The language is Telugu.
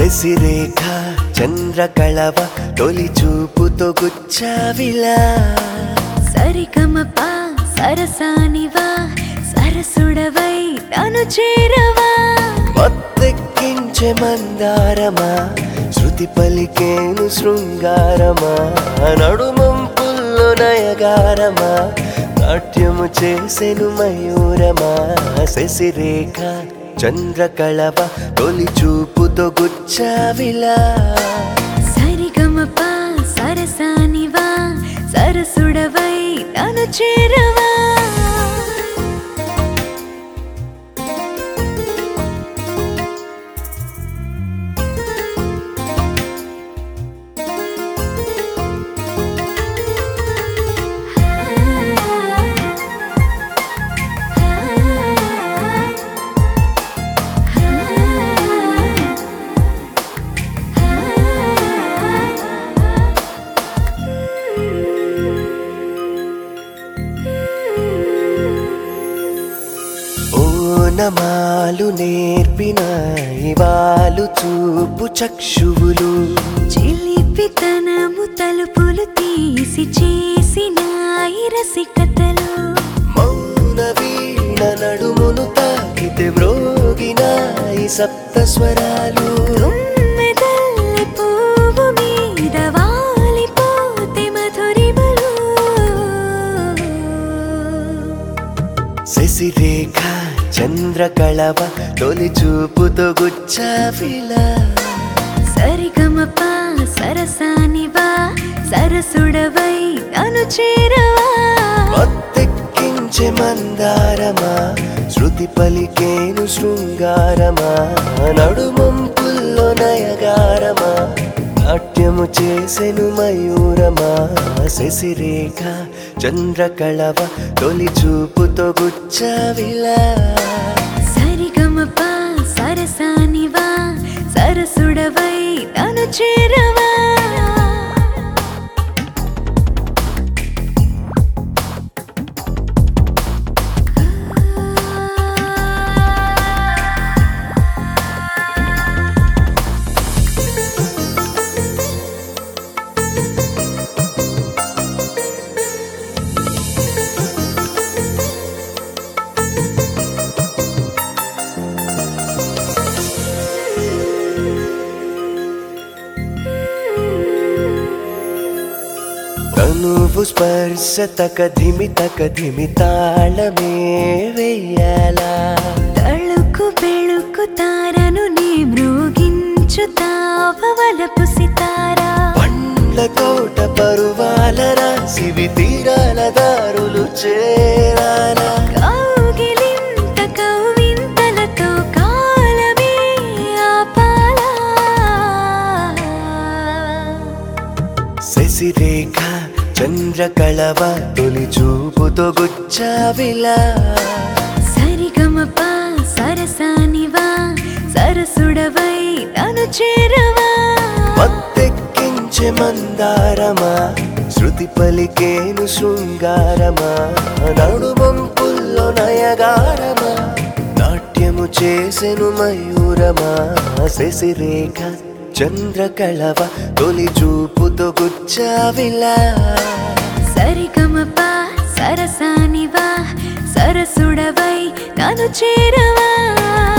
శశిరేఖ చంద్రకళవ తొలి చూపుతో గుచ్చావిలా సరిగమప సరసానివా సరసుడవై నన్ను చేరవా మత్తెక్కించే మందారమా శృతి పలికేను శృంగారమా నడుమంపుల్లో నయగారమా నాట్యము చేసెను మయూరమా శశిరేఖ చంద్రకళవ తొలి చూపుతో గుచ్చావిలా సరిగమప సరసానివా సరసుడవై నన్ను చేరవా ఓనమాలు నేర్పిన ఇవాలు చూపు చక్షువులు చిలిపితనము తలుపులు తీసి చేసిన ఈ రసికతలు మౌన వీణ నడుమును తాకితే మ్రోగిన ఈ సప్త స్వరాలు తుమ్మెదల్లి పువ్వు మీద వాలిపోతే మధురిమలు శశిరేఖ చంద్రకళవ తొలి చూపుతో గుచ్చావిలా సరిగమప సరసానివా సరసుడవై నన్ను చేరవా మత్తెక్కించే మందారమా శృతి పలికేను శృంగారమా నడుమంపుల్లో నయగారమా నాట్యము చేసెను మయూరమా శశిరేఖ చంద్రకళవ తొలి చూపుతో గుచ్చావిలా సరిగమప సరసానివా సరసుడవై నన్ను చేరవా తనువు స్పర్శ తక ధిమి తక ధిమి తాళమే వెయ్యాలా తళుకు బెళుకు తారను నీ మ్రోగించుతావ వలపు సితారా పండ్ల తోట పరువాల రాసివి తీరాల దారులు చేరాలా కౌగిలింత కౌవింతలతో కాలమే ఆపాలా శశిరేఖ చంద్రకళవ తొలి చూపుతో గుచ్చావిలా సరిగమప సరసానివా సరసుడవై నన్ను చేరవా మత్తెక్కించే మందారమా శృతి పలికేను శృంగారమా నడుమంపుల్లో నయగారమా నాట్యము చేసెను మయూరమా శశిరేఖ చంద్రకళవ తొలి చూపుతో గుచ్చావిలా సరిగమప సరసానివా సరసుడవై నన్ను చేరవా